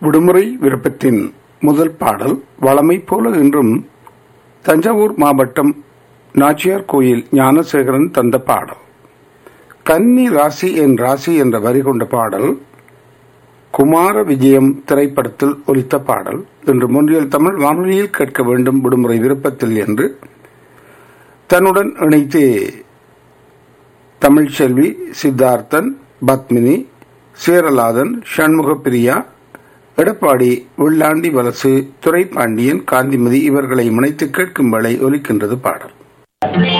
விடுமுறை விருப்பத்தின் முதல் பாடல் வளமை போல இன்றும் தஞ்சாவூர் மாவட்டம் நாச்சியார் கோயில் ஞானசேகரன் தந்த பாடல் கன்னி ராசி என் ராசி என்ற வரி கொண்ட பாடல் குமார விஜயம் திரைப்படத்தில் ஒலித்த பாடல் இன்று முன்றியல் தமிழ் வானொலியில் கேட்க வேண்டும் விடுமுறை விருப்பத்தில் என்று தன்னுடன் இணைத்து தமிழ்ச்செல்வி சித்தார்த்தன் பத்மினி சேரலாதன் சண்முகப்பிரியா எடப்பாடி வெள்ளாண்டி வலசு துரைப்பாண்டியன் காந்திமதி இவர்களை முனைத்து கேட்கும் வேளை ஒலிக்கின்றது பாடல்